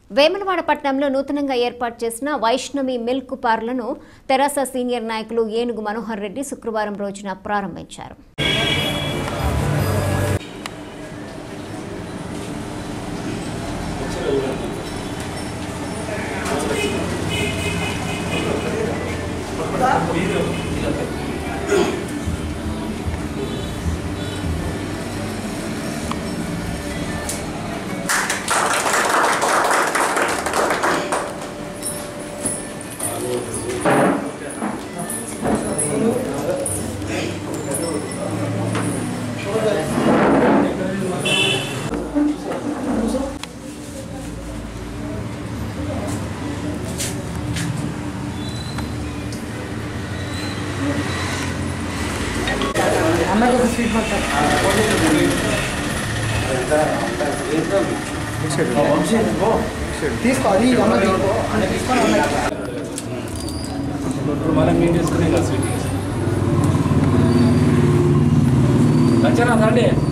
వేములవాడ పట్టణంలో నూతనంగా ఏర్పాటు చేసిన వైష్ణవి మిల్క్ పార్లను తెరాస సీనియర్ నాయకులు ఏనుగు మనోహర్ రెడ్డి శుక్రవారం రోజున ప్రారంభించారు తీసుకో అది అన్న తీసుకో అన్న తీసుకొని అన్న ఇప్పుడు మనం మీట్ చేసుకునే కదా స్వీట్ లచ్చనా రండి